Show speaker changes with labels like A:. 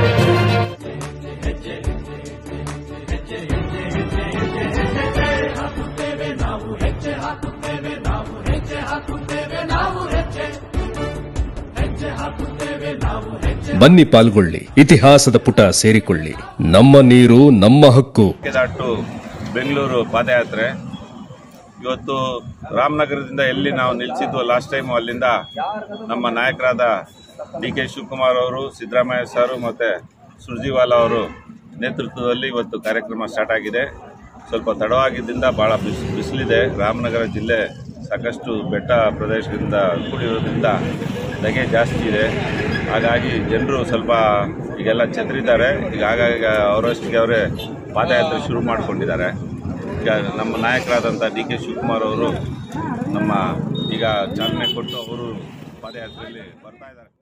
A: ಬನ್ನಿ ಪಾಲ್ಗೊಳ್ಳಿ ಇತಿಹಾಸದ ಪುಟ ಸೇರಿಕೊಳ್ಳಿ ನಮ್ಮ ನೀರು ನಮ್ಮ ಹಕ್ಕು
B: ಮೇಕೆದಾಟು ಬೆಂಗಳೂರು ಪಾದಯಾತ್ರೆ ಇವತ್ತು ರಾಮನಗರದಿಂದ ಎಲ್ಲಿ ನಾವು ನಿಲ್ಲಿಸಿದ್ವು ಲಾಸ್ಟ್ ಟೈಮ್ ಅಲ್ಲಿಂದ ನಮ್ಮ ನಾಯಕರಾದ ಡಿ ಕೆ ಶಿವಕುಮಾರ್ ಅವರು ಸಿದ್ದರಾಮಯ್ಯ ಸರ್ ಮತ್ತು ಸುರ್ಜಿವಾಲಾ ಅವರು ನೇತೃತ್ವದಲ್ಲಿ ಇವತ್ತು ಕಾರ್ಯಕ್ರಮ ಸ್ಟಾರ್ಟ್ ಆಗಿದೆ ಸ್ವಲ್ಪ ತಡವಾಗಿದ್ದರಿಂದ ಭಾಳ ಬಿಸ್ ಬಿಸಿಲಿದೆ ರಾಮನಗರ ಜಿಲ್ಲೆ ಸಾಕಷ್ಟು ಬೆಟ್ಟ ಪ್ರದೇಶದಿಂದ ಕೂಡಿರೋದ್ರಿಂದ ಧಗೆ ಜಾಸ್ತಿ ಇದೆ ಹಾಗಾಗಿ ಜನರು ಸ್ವಲ್ಪ ಈಗೆಲ್ಲ ಚದರಿದ್ದಾರೆ ಈಗ ಹಾಗಾಗಿ ಅವರಷ್ಟಿಗೆ ಅವರೇ ಪಾದಯಾತ್ರೆ ಶುರು ಮಾಡಿಕೊಂಡಿದ್ದಾರೆ ಈಗ ನಮ್ಮ ನಾಯಕರಾದಂಥ ಡಿ ಕೆ ಶಿವಕುಮಾರ್ ಅವರು ನಮ್ಮ ಈಗ ಚಾಲನೆ ಕೊಟ್ಟು ಅವರು ಪಾದಯಾತ್ರೆಯಲ್ಲಿ ಬರ್ತಾ ಇದ್ದಾರೆ